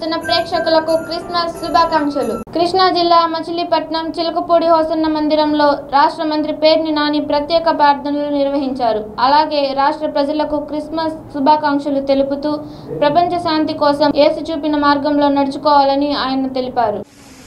చూస్తున్న ప్రేక్షకులకు క్రిస్మస్ శుభాకాంక్షలు కృష్ణా జిల్లా మచిలీపట్నం చిలకపూడి హోసన్న మందిరంలో రాష్ట్ర మంత్రి పేర్ని నాని ప్రత్యేక ప్రార్థనలు నిర్వహించారు అలాగే రాష్ట్ర ప్రజలకు క్రిస్మస్ శుభాకాంక్షలు తెలుపుతూ ప్రపంచ శాంతి కోసం యేసు చూపిన మార్గంలో నడుచుకోవాలని ఆయన తెలిపారు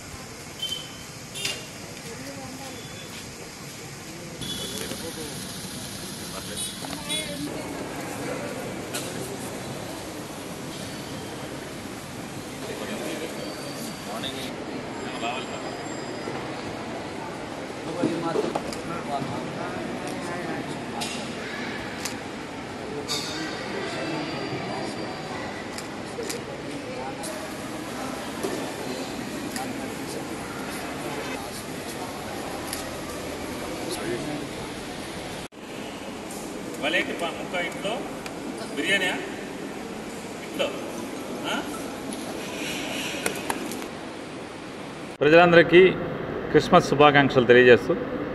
వాళ్ళేంటి పా ముక్క ఇంట్లో బిర్యానీయా ఇంట్లో ఆ? ప్రజలందరికీ క్రిస్మస్ శుభాకాంక్షలు తెలియజేస్తూ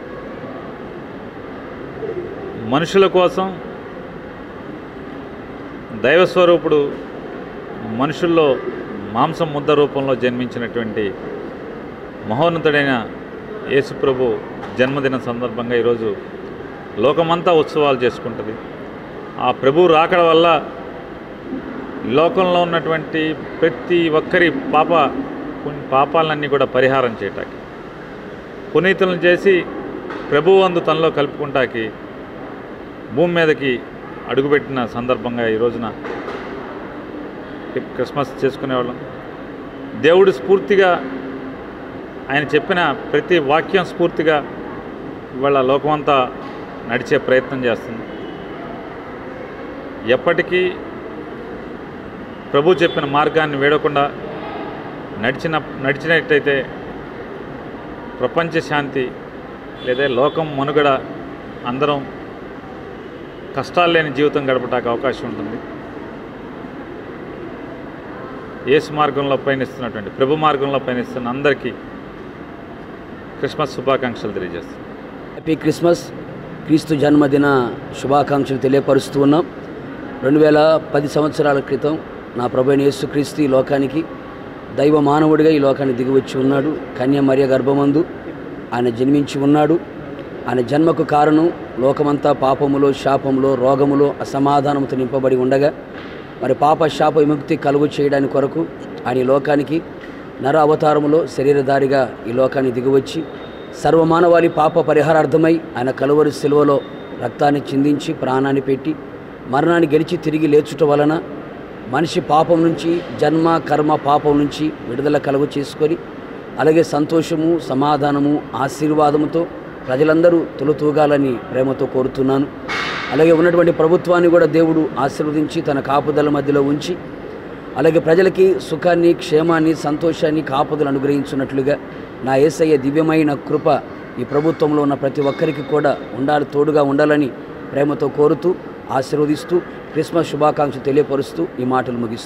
మనుషుల కోసం దైవస్వరూపుడు మనుషుల్లో మాంసం ముద్ద రూపంలో జన్మించినటువంటి మహోన్నతుడైన యేసుప్రభు జన్మదిన సందర్భంగా ఈరోజు లోకమంతా ఉత్సవాలు చేసుకుంటుంది ఆ ప్రభు రాకడ వల్ల లోకంలో ఉన్నటువంటి ప్రతి ఒక్కరి పాప పుణ్య- పాపాలన్నీ కూడా పరిహారం చేయటానికి పునీతులను చేసి ప్రభు వందు తనలో కలుపుకుంటాకి భూమి మీదకి అడుగుపెట్టిన సందర్భంగా ఈ రోజున క్రిస్మస్ చేసుకునేవాళ్ళం దేవుడు స్ఫూర్తిగా ఆయన చెప్పిన ప్రతి వాక్యం స్ఫూర్తిగా ఇవాళ లోకమంతా నడిచే ప్రయత్నం చేస్తుంది ఎప్పటికీ ప్రభు చెప్పిన మార్గాన్ని వేడకుండా నడిచిన నడిచినట్టయితే ప్రపంచ శాంతి లేదా లోకం మనుగడ అందరం కష్టాలు లేని జీవితం గడపడానికి అవకాశం ఉంటుంది యేసు మార్గంలో పయనిస్తున్నటువంటి ప్రభు మార్గంలో పయనిస్తున్న అందరికీ క్రిస్మస్ శుభాకాంక్షలు తెలియజేస్తున్నాను హ్యాపీ క్రిస్మస్ క్రీస్తు జన్మదిన శుభాకాంక్షలు తెలియపరుస్తూ ఉన్నాం రెండు వేల పది సంవత్సరాల క్రితం నా ప్రభు యేసుక్రీస్తు ఈ లోకానికి దైవ మానవుడిగా ఈ లోకానికి దిగివచ్చి ఉన్నాడు కన్య మరియ గర్భమందు ఆయన జన్మించి ఉన్నాడు ఆయన జన్మకు కారణం లోకమంతా పాపములో శాపములో రోగములో అసమాధానంతో నింపబడి ఉండగా మరి పాప శాప విముక్తి కలుగు చేయడానికి కొరకు ఆయన ఈ లోకానికి నర అవతారములో శరీరధారిగా ఈ లోకానికి దిగివచ్చి సర్వమానవాళి పాప పరిహారార్థమై ఆయన కలువరి శిలువలో రక్తాన్ని చిందించి ప్రాణాన్ని పెట్టి మరణాన్ని గెలిచి తిరిగి లేచుట వలన మనిషి పాపం నుంచి జన్మ కర్మ పాపం నుంచి విడుదల కలుగు చేసుకొని అలాగే సంతోషము సమాధానము ఆశీర్వాదముతో ప్రజలందరూ తొలుతూగాలని ప్రేమతో కోరుతున్నాను అలాగే ఉన్నటువంటి ప్రభుత్వాన్ని కూడా దేవుడు ఆశీర్వదించి తన కాపుదల మధ్యలో ఉంచి అలాగే ప్రజలకి సుఖాన్ని క్షేమాన్ని సంతోషాన్ని కాపుదలు అనుగ్రహించున్నట్లుగా నా ఏసయ్య దివ్యమైన కృప ఈ ప్రభుత్వంలో ఉన్న ప్రతి ఒక్కరికి కూడా ఉండాలి తోడుగా ఉండాలని ప్రేమతో కోరుతూ ఆశీర్వదిస్తూ క్రిస్మస్ శుభాకాంక్షలు తెలియపరుస్తూ ఈ మాటలు ముగిస్తూ